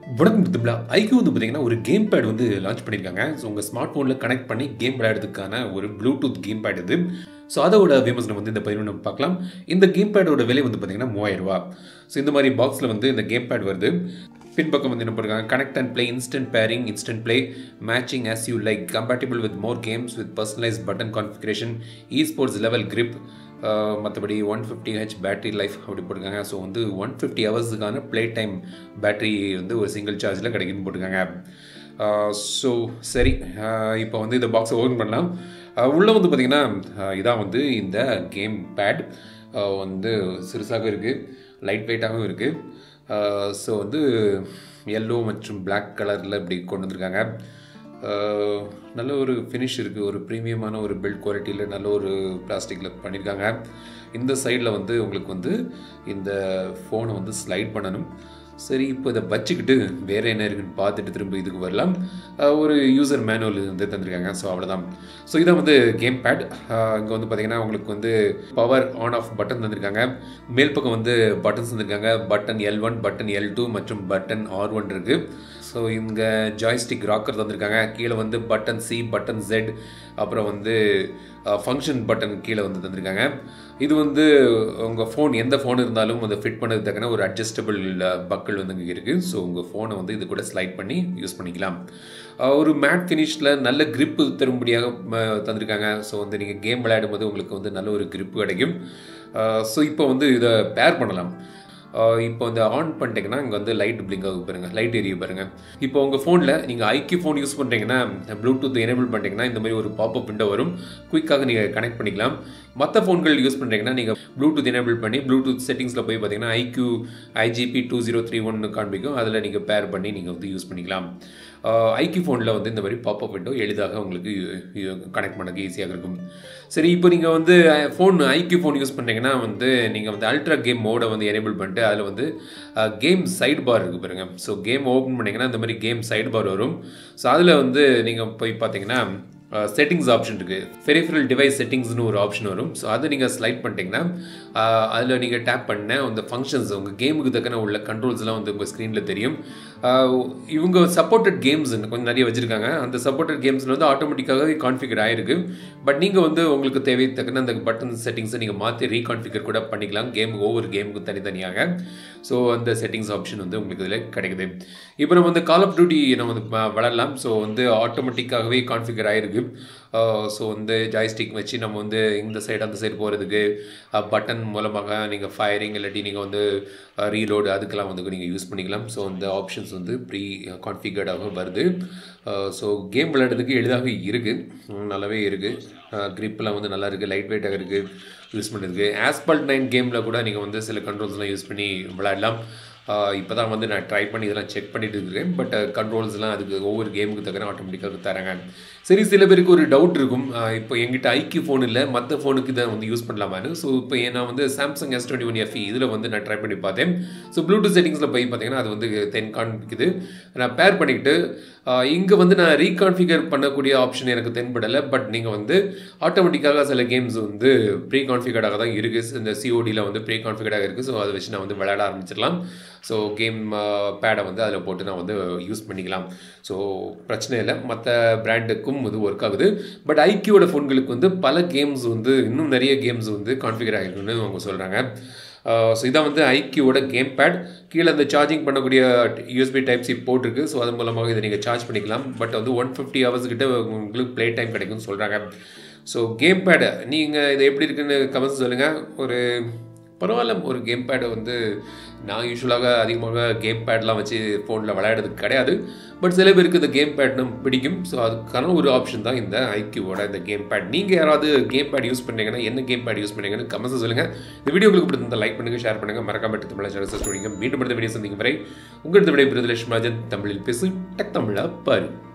வணக்கம் திரும்பிளா ஐக்கியூ வந்து பார்த்தீங்கன்னா ஒரு கேம் பேட் வந்து லான்ச் பண்ணியிருக்காங்க ஸோ உங்கள் ஸ்மார்ட் ஃபோனில் கனெக்ட் பண்ணி கேம் விளையாடுறதுக்கான ஒரு ப்ளூடூத் கேம் பேட் இது ஸோ அதோட விமர்சனம் வந்து இந்த பதிவு நம்ம பார்க்கலாம் இந்த கேம் பேடோட விலை வந்து பார்த்தீங்கன்னா மூவாயிரம் ரூபா ஸோ இந்த மாதிரி பாக்ஸில் வந்து இந்த கேம் பேட் வருது பின்பக்கம் வந்து என்ன பண்ணுறாங்க connect and play instant pairing instant play matching as you like compatible with more games with personalise button configuration esports level grip மற்றபடி one fifty H battery life அப்படி போட்டிருக்காங்க ஸோ வந்து one fifty ஹவர்ஸுக்கான play time battery வந்து ஒரு single சார்ஜில் கிடைக்குன்னு போட்டிருக்காங்க so சரி இப்போ வந்து இந்த பாக்ஸை ஓப்பன் பண்ணலாம் உள்ளே வந்து பார்த்திங்கன்னா இதான் வந்து இந்த கேம் பேட் வந்து சிறுசாகவும் இருக்குது லைட் வெயிட்டாகவும் இருக்குது ஸோ வந்து எல்லோ மற்றும் பிளாக் கலரில் இப்படி கொண்டு வந்திருக்காங்க நல்ல ஒரு ஃபினிஷ் இருக்குது ஒரு ப்ரீமியமான ஒரு பில்ட் குவாலிட்டியில் நல்ல ஒரு பிளாஸ்டிக்கில் பண்ணியிருக்காங்க இந்த சைடில் வந்து உங்களுக்கு வந்து இந்த ஃபோனை வந்து ஸ்லைட் பண்ணணும் சரி இப்போ இதை வச்சுக்கிட்டு வேறு என்ன இருக்குன்னு பார்த்துட்டு திரும்ப இதுக்கு வரலாம் ஒரு யூசர் மேனுவல் வந்து தந்திருக்காங்க ஸோ அவ்வளோதான் ஸோ இதான் வந்து கேம் பேட் இங்கே வந்து பார்த்தீங்கன்னா உங்களுக்கு வந்து பவர் ஆன் ஆஃப் பட்டன் தந்திருக்காங்க மேல் பக்கம் வந்து பட்டன்ஸ் தந்திருக்காங்க button L one button L two மற்றும் பட்டன் ஆர் ஒன் இருக்குது ஸோ இங்கே ஜாய்ஸ்டிக் ராக்கர் தந்திருக்காங்க கீழே வந்து பட்டன் சி பட்டன் ஜெட் அப்புறம் வந்து ஃபங்க்ஷன் பட்டன் கீழே வந்து தந்திருக்காங்க இது வந்து உங்கள் ஃபோன் எந்த ஃபோன் இருந்தாலும் அதை ஃபிட் பண்ணது தக்கன ஒரு அட்ஜஸ்டபிள் பக்கிள் வந்து இங்கே இருக்குது ஸோ உங்கள் ஃபோனை வந்து இது கூட ஸ்லைட் பண்ணி யூஸ் பண்ணிக்கலாம் ஒரு மேட் ஃபினிஷில் நல்ல கிரிப்பு தரும்படியாக தந்திருக்காங்க ஸோ வந்து நீங்கள் கேம் விளையாடும் போது உங்களுக்கு வந்து நல்ல ஒரு கிரிப்பு கிடைக்கும் ஸோ இப்போ வந்து இதை பேர் பண்ணலாம் இப்போ இந்த ஆன் பண்ணிட்டீங்கன்னா இங்கே வந்து லைட் பிளிங்க் ஆகும் பாருங்கள் லைட் எரிய பாருங்கள் இப்போ உங்கள் ஃபோனில் நீங்கள் ஐக்கி ஃபோன் யூஸ் பண்ணுறீங்கன்னா ப்ளூடூத் எனேபிள் பண்ணிட்டீங்கன்னா இந்த மாதிரி ஒரு பாப்அப் விண்டோ வரும் குயிக்காக நீங்கள் கனெக்ட் பண்ணிக்கலாம் மற்ற ஃபோன்கள் யூஸ் பண்ணுறீங்கன்னா நீங்கள் ப்ளூடூத் எனேபிள் பண்ணி ப்ளூடூத் செட்டிங்ஸில் போய் பார்த்தீங்கன்னா iQOO IGP two zero three ஒன்று காண்பிக்கும் அதில் நீங்கள் பேர் பண்ணி நீங்கள் வந்து யூஸ் பண்ணிக்கலாம் ஐக்கி ஃபோனில் வந்து இந்த மாதிரி பாப்அப் விண்டோ எளிதாக உங்களுக்கு கனெக்ட் பண்ணக்கு ஈஸியாக இருக்கும் சரி இப்போ நீங்கள் வந்து ஃபோன் ஐக்யூ ஃபோன் யூஸ் பண்ணுறீங்கன்னா வந்து நீங்கள் வந்து அல்ட்ரா கேம் மோடை வந்து எனேபிள் பண்ணிட்டு அதில் வந்து கேம் சைட் பார் இருக்குது பாருங்கள் ஸோ கேம் ஓப்பன் பண்ணிங்கன்னா இந்த மாதிரி கேம் சைட் பார் வரும் ஸோ அதில் வந்து நீங்கள் போய் பார்த்தீங்கன்னா செட்டிங்ஸ் ஆப்ஷன் இருக்குது ஃபெரிஃபரல் டிவைஸ் செட்டிங்ஸ்னு ஒரு ஆப்ஷன் வரும் ஸோ அதை நீங்கள் ஸ்லைட் பண்ணிட்டீங்கன்னா அதில் நீங்கள் டேப் பண்ண அந்த ஃபங்க்ஷன்ஸ் உங்கள் கேமுக்கு தக்கன உள்ள கண்ட்ரோல்ஸ்லாம் வந்து உங்கள் ஸ்க்ரீனில் தெரியும் இவங்க சப்போர்ட்டட் கேம்ஸ் கொஞ்சம் நிறைய வச்சுருக்காங்க அந்த சப்போர்ட்டட் கேம்ஸில் வந்து ஆட்டோமேட்டிக்காகவே கான்ஃபிகர் ஆகிருக்கு பட் நீங்கள் வந்து உங்களுக்கு தேவை தக்கன அந்த பட்டன் செட்டிங்ஸை நீங்கள் மாற்றி ரீகான்ஃபிகர் கூட பண்ணிக்கலாம் கேம் ஒவ்வொரு கேமுக்கும் தனித்தனியாக ஸோ அந்த செட்டிங்ஸ் ஆப்ஷன் வந்து உங்களுக்கு இதில் கிடைக்குது இப்போ நம்ம வந்து கால் ஆஃப் டியூட்டி நம்ம வந்து வளரலாம் ஸோ வந்து ஆட்டோமேட்டிக்காகவே கான்ஃபிகர் ஆகிருக்கு ஸோ வந்து ஜாய்ஸ்டிக் வச்சு நம்ம வந்து இந்த சைடு அந்த சைடு போகிறதுக்கு பட்டன் மூலமாக நீங்கள் ஃபயரிங் இல்லாட்டி நீங்கள் வந்து ரீலோடு அதுக்கெல்லாம் வந்து நீங்கள் யூஸ் பண்ணிக்கலாம் ஸோ அந்த ஆப்ஷன்ஸ் வந்து ப்ரீ கான்ஃபிகர்டாக வருது ஸோ கேம் விளையாடுறதுக்கு எளிதாக இருக்குது நல்லாவே இருக்குது க்ரிப்லாம் வந்து நல்லா இருக்குது லைட் வெயிட்டாக இருக்குது யூஸ் பண்ணுறதுக்கு ஆஸ்பால்ட் நைன் கேமில் கூட நீங்கள் வந்து சில கண்ட்ரோல்ஸ்லாம் யூஸ் பண்ணி விளையாடலாம் இப்போ தான் வந்து நான் ட்ரை பண்ணி இதெல்லாம் செக் பண்ணிட்டு இருக்கிறேன் பட் கண்ட்ரோல்ஸ்லாம் அதுக்கு ஒவ்வொரு கேமுக்கு தக்கன ஆட்டோமேட்டிக்காக தராங்க சரி சில பேருக்கு ஒரு டவுட் இருக்கும் இப்போ எங்கிட்ட ஐக்கி ஃபோன் இல்லை மற்ற ஃபோனுக்கு இதை வந்து யூஸ் பண்ணலாமான்னு ஸோ இப்போ நான் வந்து Samsung S twenty one FE இதில் வந்து நான் ட்ரை பண்ணி பார்த்தேன் ஸோ ப்ளூடூத் செட்டிங்ஸில் போய் பார்த்தீங்கன்னா அது வந்து தென் காண்பிக்குது நான் பேர் பண்ணிக்கிட்டு இங்கே வந்து நான் ரீகான்ஃபிகர் பண்ணக்கூடிய ஆப்ஷன் எனக்கு தென்படலை பட் நீங்கள் வந்து ஆட்டோமேட்டிக்காக சில கேம்ஸ் வந்து ப்ரீ கான்ஃபிகர்டாக தான் இருக்குது இந்த சிஓடியில் வந்து ப்ரீ கான்ஃபிகர்டாக இருக்குது ஸோ அதை வச்சு நான் வந்து விளையாட ஆரம்பிச்சிடலாம் ஸோ கேம் பேடை வந்து அதில் போட்டு நான் வந்து யூஸ் பண்ணிக்கலாம் ஸோ பிரச்சனை இல்லை மற்ற பிராண்டுக்கும் இது ஒர்க் ஆகுது பட் ஐக்கியோட ஃபோன்களுக்கு வந்து பல கேம்ஸ் வந்து இன்னும் நிறைய கேம்ஸ் வந்து கான்ஃபிகர் ஆகிருக்குன்னு அவங்க சொல்கிறாங்க ஸோ இதான் வந்து ஐக்கியோட கேம் பேட் கீழே அந்த சார்ஜிங் பண்ணக்கூடிய யூஎஸ்பி டைப் சி போட்டிருக்கு ஸோ அதன் மூலமாக இதை நீங்கள் சார்ஜ் பண்ணிக்கலாம் பட் வந்து ஒன் ஃபிஃப்டி ஹவர்ஸ் கிட்ட உங்களுக்கு ப்ளே டைம் கிடைக்கும்னு சொல்கிறாங்க ஸோ கேம் பேடு நீங்கள் இது எப்படி இருக்குன்னு கமெண்ட்ஸ் சொல்லுங்கள் ஒரு பரவாயில்ல ஒரு கேம் பேடை வந்து நான் யூஸ்வலாக அதிகமாக கேம் பேட்லாம் வச்சு ஃபோனில் விளையாடுறது கிடையாது பட் சில பேருக்கு இந்த கேம் பேட்னும் பிடிக்கும் ஸோ அதுக்கான ஒரு ஆப்ஷன் தான் இந்த ஐக்யூவோட இந்த கேம் பேட் நீங்கள் யாராவது கேம் பேட் யூஸ் பண்ணீங்கன்னா என்ன கேம் பேட் யூஸ் பண்ணீங்கன்னு கமெண்ட்ஸ் சொல்லுங்கள் இந்த வீடியோ உங்களுக்கு பிடிச்சிருந்தா லைக் பண்ணுங்கள் ஷேர் பண்ணுங்கள் மறக்காம தமிழ் சேனல் சஸ்ட் மீண்டும் அடுத்த வீடியோ சந்திக்கும் வரை உங்களது விடை பிரதலேஷ் ராஜன் தமிழில் பேசு டக் தமிழா பாரு